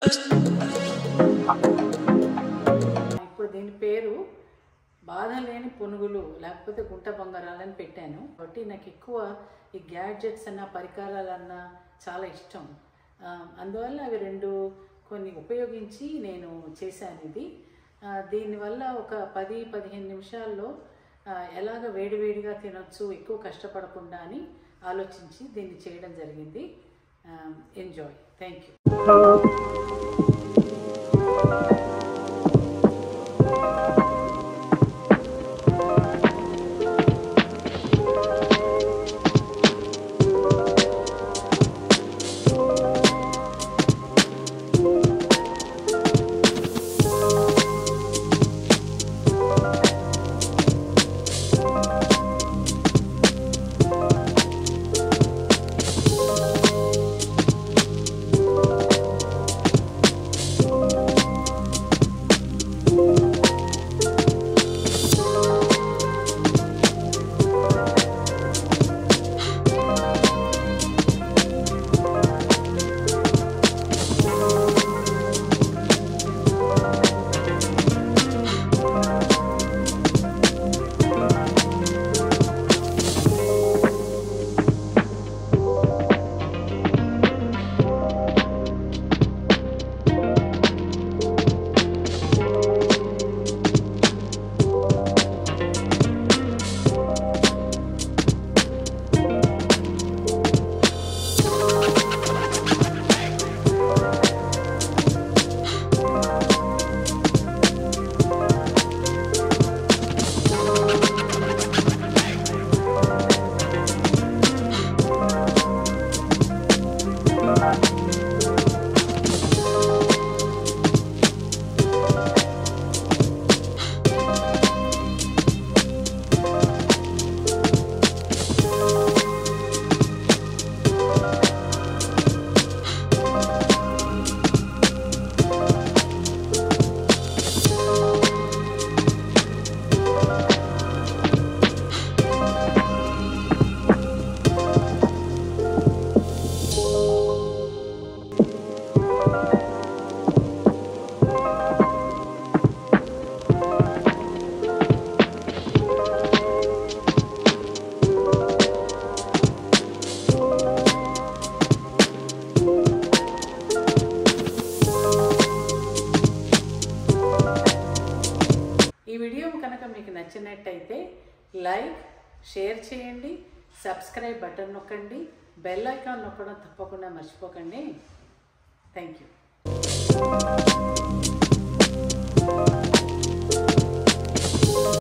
ఇప్పుడు దీని పేరు బాధ లేని పునుగులు లేకపోతే గుంట బంగారాలని పెట్టాను కాబట్టి నాకు ఎక్కువ ఈ గ్యాడ్జెట్స్ అన్న పరికరాలన్నా చాలా ఇష్టం ఆ, అందువల్ల అవి రెండు కొన్ని ఉపయోగించి నేను చేశాను ఇది ఆ, దీనివల్ల ఒక పది పదిహేను నిమిషాల్లో ఆ, ఎలాగ వేడివేడిగా తినొచ్చు ఎక్కువ కష్టపడకుండా అని ఆలోచించి దీన్ని చేయడం జరిగింది ఎంజాయ్ థ్యాంక్ యూ ఈ వీడియో కనుక మీకు నచ్చినట్టయితే లైక్ షేర్ చేయండి సబ్స్క్రైబ్ బటన్ నొక్కండి బెల్ ఐకాన్ నొక్కడం తప్పకుండా మర్చిపోకండి థ్యాంక్ యూ